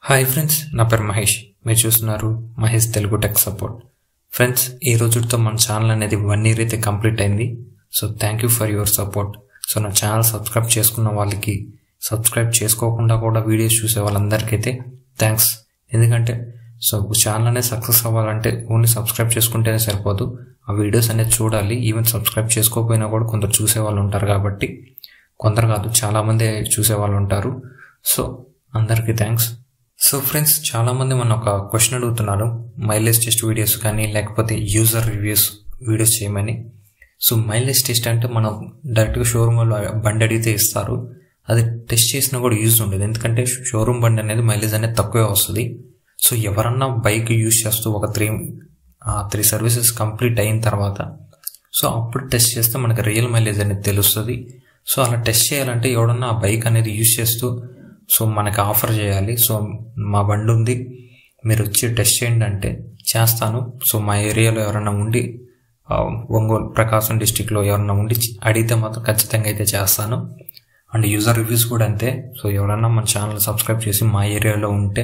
hi friends నా పేరు మహేష్ మీరు చూస్తున్నారు Mahesh Telugu tech support friends ఈ రోజుతో మన ఛానల్ అనేది వన్ ఇయర్ అయితే కంప్లీట్ అయింది so thank you for your support so నా ఛానల్ సబ్స్క్రైబ్ చేసుకున్న వాళ్ళకి సబ్స్క్రైబ్ చేసుకోకుండా కూడా వీడియోస్ చూసే వాళ్ళందరికీ అయితే థ్యాంక్స్ ఎందుకంటే సో ఛానల్ అనేది సక్సెస్ అవ్వాలంటే ఓన్లీ సబ్స్క్రైబ్ చేసుకుంటేనే సరిపోదు ఆ వీడియోస్ అనేది చూడాలి ఈవెన్ సబ్స్క్రైబ్ చేసుకోకపోయినా కూడా కొందరు చూసే వాళ్ళు ఉంటారు కాబట్టి కొందరు కాదు చాలామంది చూసే వాళ్ళు ఉంటారు సో అందరికీ థ్యాంక్స్ సో ఫ్రెండ్స్ చాలామంది మన ఒక క్వశ్చన్ అడుగుతున్నారు మైలేజ్ టెస్ట్ వీడియోస్ కానీ లేకపోతే యూజర్ రివ్యూస్ వీడియోస్ చేయమని సో మైలేజ్ టెస్ట్ అంటే మనం డైరెక్ట్గా షోరూమ్లో బండి అడిగితే ఇస్తారు అది టెస్ట్ చేసినా కూడా యూజ్ ఉండదు ఎందుకంటే షోరూమ్ బండి అనేది మైలేజ్ అనేది తక్కువే వస్తుంది సో ఎవరన్నా బైక్ యూజ్ చేస్తూ ఒక త్రీ త్రీ సర్వీసెస్ కంప్లీట్ అయిన తర్వాత సో అప్పుడు టెస్ట్ చేస్తే మనకి రియల్ మైలేజ్ అనేది తెలుస్తుంది సో అలా టెస్ట్ చేయాలంటే ఎవడన్నా ఆ బైక్ అనేది యూజ్ చేస్తూ సో మనకి ఆఫర్ చేయాలి సో మా బండి ఉంది మీరు వచ్చి టెస్ట్ చేయండి అంటే చేస్తాను సో మా ఏరియాలో ఎవరైనా ఉండి ఆ, ఒంగోలు ప్రకాశం డిస్టిక్లో ఎవరైనా ఉండి అడిగితే మాత్రం ఖచ్చితంగా అయితే చేస్తాను అండ్ యూజర్ రివ్యూస్ కూడా అంతే సో ఎవరైనా మన ఛానల్ సబ్స్క్రైబ్ చేసి మా ఏరియాలో ఉంటే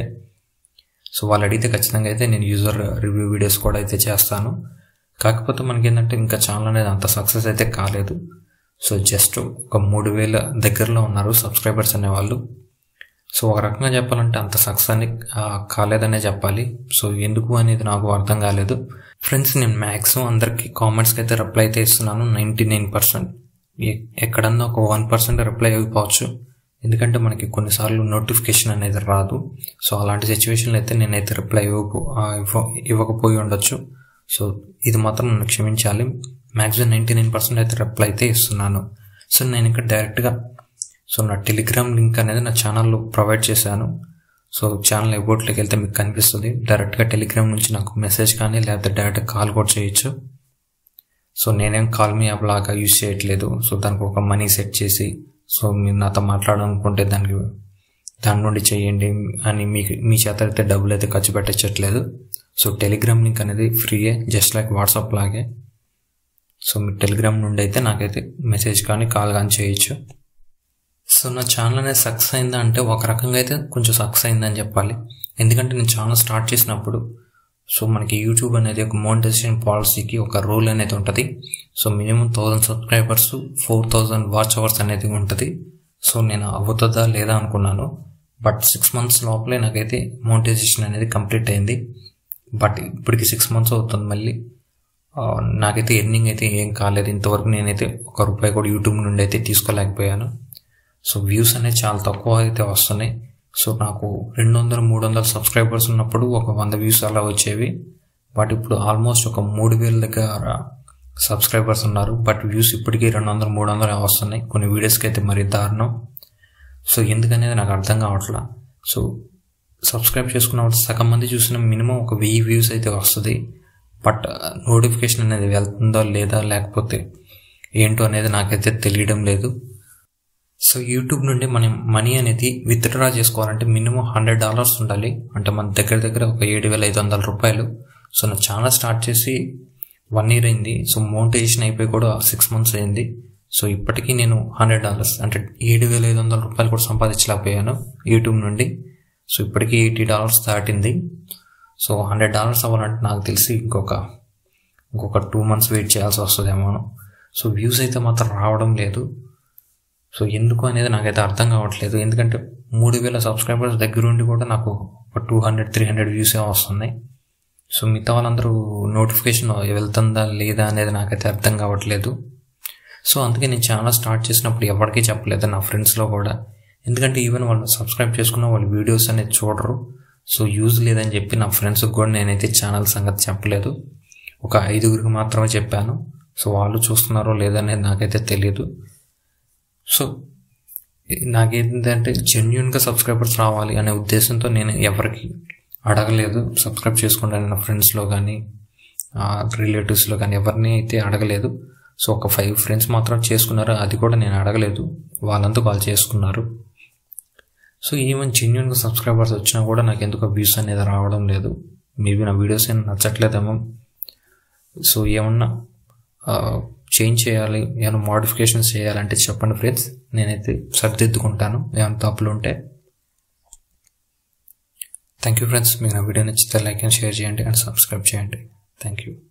సో వాళ్ళు అడిగితే ఖచ్చితంగా అయితే నేను యూజర్ రివ్యూ వీడియోస్ కూడా అయితే చేస్తాను కాకపోతే మనకి ఏంటంటే ఇంకా ఛానల్ అనేది అంత సక్సెస్ అయితే కాలేదు సో జస్ట్ ఒక మూడు వేల దగ్గరలో ఉన్నారు సబ్స్క్రైబర్స్ అనేవాళ్ళు సో ఒక రకంగా చెప్పాలంటే అంత సక్సెస్ అని ఆ, కాలేదనే చెప్పాలి సో ఎందుకు అనేది నాకు అర్థం కాలేదు ఫ్రెండ్స్ నేను మ్యాక్సిమం అందరికీ కామెంట్స్కి అయితే రిప్లై అయితే ఇస్తున్నాను నైంటీ నైన్ పర్సెంట్ ఎక్కడన్నా ఒక వన్ పర్సెంట్ రిప్లై అయిపోవచ్చు ఎందుకంటే మనకి కొన్నిసార్లు నోటిఫికేషన్ అనేది రాదు సో అలాంటి సిచ్యువేషన్లో అయితే నేనైతే రిప్లై ఇవ్వకు ఆ, ఇవ్వ- ఇవ్వకపోయి ఉండొచ్చు సో ఇది మాత్రం నన్ను క్షమించాలి మ్యాక్సిమం నైంటీ నైన్ పర్సెంట్ అయితే రిప్లై అయితే ఇస్తున్నాను సో నేను ఇంకా డైరెక్ట్గా సో నా టెలిగ్రామ్ లింక్ అనేది నా ఛానల్లో ప్రొవైడ్ చేశాను సో ఛానల్ అబౌట్లోకి వెళ్తే మీకు కనిపిస్తుంది డైరెక్ట్గా టెలిగ్రామ్ నుంచి నాకు మెసేజ్ కానీ లేకపోతే డైరెక్ట్ కాల్ కూడా చేయొచ్చు సో నేనేం కాల్ మీ యాప్ లాగా యూజ్ చేయట్లేదు సో దానికి ఒక మనీ సెట్ చేసి సో మీరు నాతో మాట్లాడాలనుకుంటే దానికి దాని నుండి చేయండి అని మీకు మీ చేత అయితే డబ్బులు అయితే ఖర్చు పెట్టచ్చట్లేదు సో టెలిగ్రామ్ లింక్ అనేది ఫ్రీయే జస్ట్ లైక్ వాట్సాప్ లాగే సో మీరు టెలిగ్రామ్ నుండి అయితే నాకైతే మెసేజ్ కానీ కాల్ కానీ చేయొచ్చు సో నా ఛానల్ అనేది సక్సెస్ అయిందా అంటే ఒక రకంగా అయితే కొంచెం సక్సెస్ అయిందని చెప్పాలి ఎందుకంటే నేను ఛానల్ స్టార్ట్ చేసినప్పుడు సో మనకి యూట్యూబ్ అనేది ఒక మోనిటైజేషన్ పాలసీకి ఒక రూల్ అనేది ఉంటుంది so minimum thousand subscribers four thousand watch hours అనేది ఉంటుంది సో నేను అవుతుందా లేదా అనుకున్నాను బట్ సిక్స్ మంత్స్ లోపలే నాకైతే మోనిటైజేషన్ అనేది కంప్లీట్ అయింది బట్ ఇప్పటికి సిక్స్ మంత్స్ అవుతుంది మళ్ళీ ఆ, నాకైతే ఎర్నింగ్ అయితే ఏం కాలేదు ఇంతవరకు నేనైతే ఒక రూపాయి కూడా యూట్యూబ్ నుండి అయితే తీసుకోలేకపోయాను సో వ్యూస్ అనేది చాలా తక్కువ అయితే వస్తున్నాయి సో నాకు రెండు వందలు మూడు వందల సబ్స్క్రైబర్స్ ఉన్నప్పుడు ఒక వంద వ్యూస్ అలా వచ్చేవి బట్ ఇప్పుడు ఆల్మోస్ట్ ఒక మూడు వేల దగ్గర సబ్స్క్రైబర్స్ ఉన్నారు బట్ వ్యూస్ ఇప్పటికీ రెండు వందలు మూడు వందలు వస్తున్నాయి కొన్ని వీడియోస్కి అయితే మరీ దారుణం సో ఎందుకనేది నాకు అర్థం కావట్లా సో సబ్స్క్రైబ్ చేసుకున్న వాళ్ళు సగం మంది చూసిన మినిమం ఒక వెయ్యి వ్యూస్ అయితే వస్తుంది బట్ నోటిఫికేషన్ అనేది వెళ్తుందో లేదా లేకపోతే ఏంటో అనేది నాకైతే తెలియడం లేదు సో యూట్యూబ్ నుండి మనం మనీ అనేది విత్డ్రా చేసుకోవాలంటే మినిమం హండ్రెడ్ డాలర్స్ ఉండాలి అంటే మన దగ్గర దగ్గర ఒక ఏడు వేల ఐదు వందల రూపాయలు సో నా ఛానల్ స్టార్ట్ చేసి వన్ ఇయర్ అయింది సో మోనిటైజేషన్ అయిపోయి కూడా సిక్స్ మంత్స్ అయింది సో ఇప్పటికీ నేను హండ్రెడ్ డాలర్స్ అంటే ఏడు వేల ఐదు వందల రూపాయలు కూడా సంపాదించలేకపోయాను యూట్యూబ్ నుండి సో ఇప్పటికీ ఎయిటీ డాలర్స్ దాటింది సో హండ్రెడ్ డాలర్స్ అవ్వాలంటే నాకు తెలిసి ఇంకొక ఇంకొక టూ మంత్స్ వెయిట్ చేయాల్సి వస్తుందేమో సో వ్యూస్ అయితే మాత్రం రావడం లేదు సో ఎందుకు అనేది నాకైతే అర్థం కావట్లేదు ఎందుకంటే మూడు వేల సబ్స్క్రైబర్స్ దగ్గర ఉండి కూడా నాకు ఒక two hundred three hundred views ఏ వస్తున్నాయి సో మిగతా వాళ్ళందరూ నోటిఫికేషన్ వెళ్తుందా లేదా అనేది నాకైతే అర్థం కావట్లేదు సో అందుకే నేను ఛానల్ స్టార్ట్ చేసినప్పుడు ఎవరికీ చెప్పలేదు నా ఫ్రెండ్స్లో కూడా ఎందుకంటే ఈవెన్ వాళ్ళు సబ్స్క్రైబ్ చేసుకున్న వాళ్ళు వీడియోస్ అనేది చూడరు సో యూజ్ లేదని చెప్పి నా ఫ్రెండ్స్కి కూడా నేనైతే ఛానల్ సంగతి చెప్పలేదు ఒక ఐదుగురికి మాత్రమే చెప్పాను సో వాళ్ళు చూస్తున్నారో లేదనేది నాకైతే తెలియదు సో నాకేంటంటే జెన్యున్గా సబ్స్క్రైబర్స్ రావాలి అనే ఉద్దేశంతో నేను ఎవరికి అడగలేదు సబ్స్క్రైబ్ చేసుకోండి నా ఫ్రెండ్స్లో కానీ రిలేటివ్స్లో కానీ ఎవరిని అయితే అడగలేదు సో ఒక ఫైవ్ ఫ్రెండ్స్ మాత్రం చేసుకున్నారు అది కూడా నేను అడగలేదు వాళ్ళంతా వాళ్ళు చేసుకున్నారు సో ఈవెన్ జెన్యున్గా సబ్స్క్రైబర్స్ వచ్చినా కూడా నాకు ఎందుకు వ్యూస్ అనేది రావడం లేదు మేబీ నా వీడియోస్ ఏం నచ్చట్లేదేమో సో ఏమన్నా చేంజ్ చేయాలి ఏమైనా మోడిఫికేషన్స్ చేయాలంటే చెప్పండి ఫ్రెండ్స్ నేనైతే సర్దిద్దుకుంటాను ఏమైనా తప్పులు ఉంటే థ్యాంక్ యూ ఫ్రెండ్స్ మీకు నా వీడియో నచ్చితే లైక్ అండ్ షేర్ చేయండి అండ్ సబ్స్క్రైబ్ చేయండి థ్యాంక్ యూ